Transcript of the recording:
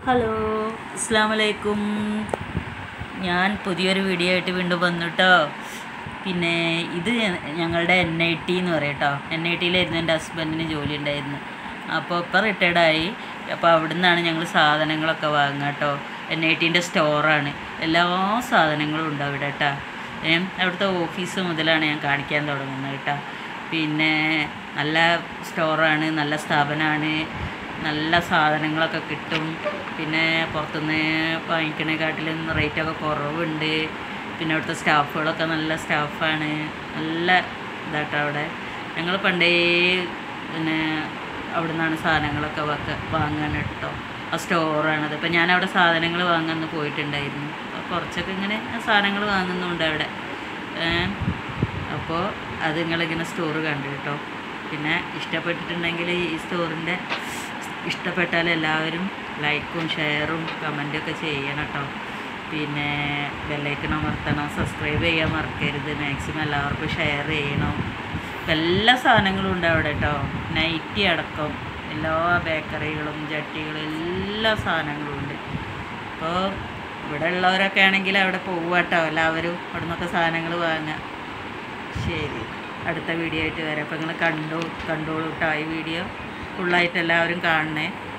hello അസ്സാം വലൈക്കും ഞാൻ പുതിയൊരു വീഡിയോ ആയിട്ട് വീണ്ടും വന്നു കേട്ടോ പിന്നെ ഇത് ഞങ്ങളുടെ എൻ ഐ ടി എന്ന് പറയും കേട്ടോ എൻ ഐ ടിയിലായിരുന്നു എൻ്റെ ഹസ്ബൻഡിന് ജോലി ഉണ്ടായിരുന്നു അപ്പോൾ ഇപ്പോൾ റിട്ടയർഡായി അപ്പോൾ അവിടെ നിന്നാണ് ഞങ്ങൾ സാധനങ്ങളൊക്കെ വാങ്ങുക കേട്ടോ എൻ ഐ ടീൻ്റെ സ്റ്റോറാണ് എല്ലാ സാധനങ്ങളും ഉണ്ട് അവിടെ കേട്ടോ ഏ, അവിടുത്തെ ഓഫീസ് മുതലാണ് ഞാൻ കാണിക്കാൻ തുടങ്ങുന്നത് കേട്ടോ പിന്നെ നല്ല സ്റ്റോറാണ് നല്ല സ്ഥാപനമാണ് നല്ല സാധനങ്ങളൊക്കെ കിട്ടും പിന്നെ പുറത്തുനിന്ന് വാങ്ങിക്കണേക്കാട്ടിലും റേറ്റൊക്കെ കുറവുണ്ട് പിന്നെ അവിടുത്തെ സ്റ്റാഫുകളൊക്കെ നല്ല സ്റ്റാഫാണ് നല്ല ഇതാട്ടോ അവിടെ ഞങ്ങൾ പണ്ടേ പിന്നെ അവിടെ നിന്നാണ് സാധനങ്ങളൊക്കെ വക്ക വാങ്ങാൻ കേട്ടോ ആ സ്റ്റോറാണത് ഇപ്പം ഞാൻ അവിടെ സാധനങ്ങൾ വാങ്ങാൻ പോയിട്ടുണ്ടായിരുന്നു അപ്പോൾ കുറച്ചൊക്കെ ഇങ്ങനെ സാധനങ്ങൾ വാങ്ങുന്നുണ്ട് അവിടെ ഏഹ് അപ്പോൾ അത് നിങ്ങളിങ്ങനെ സ്റ്റോർ കണ്ടു കേട്ടോ പിന്നെ ഇഷ്ടപ്പെട്ടിട്ടുണ്ടെങ്കിൽ ഈ സ്റ്റോറിൻ്റെ ഇഷ്ടപ്പെട്ടാൽ എല്ലാവരും ലൈക്കും ഷെയറും കമൻറ്റും ഒക്കെ ചെയ്യണം കേട്ടോ പിന്നെ ബെല്ലൈക്കൺ അമർത്തണം സബ്സ്ക്രൈബ് ചെയ്യാൻ മറക്കരുത് മാക്സിമം എല്ലാവർക്കും ഷെയർ ചെയ്യണം ഇപ്പം എല്ലാ സാധനങ്ങളും ഉണ്ട് അവിടെ കേട്ടോ നൈറ്റി അടക്കം എല്ലാ ബേക്കറികളും ചട്ടികളും എല്ലാ സാധനങ്ങളും ഉണ്ട് അപ്പോൾ ഇവിടെ ഉള്ളവരൊക്കെ ആണെങ്കിൽ അവിടെ പോവുക കേട്ടോ എല്ലാവരും അവിടെ നിന്നൊക്കെ സാധനങ്ങൾ വാങ്ങുക ശരി അടുത്ത വീഡിയോ ആയിട്ട് വരാം അപ്പോൾ നിങ്ങൾ കണ്ടു കണ്ടോളൂ കേട്ടോ ഈ വീഡിയോ ഫുള്ളായിട്ട് എല്ലാവരും കാണണേ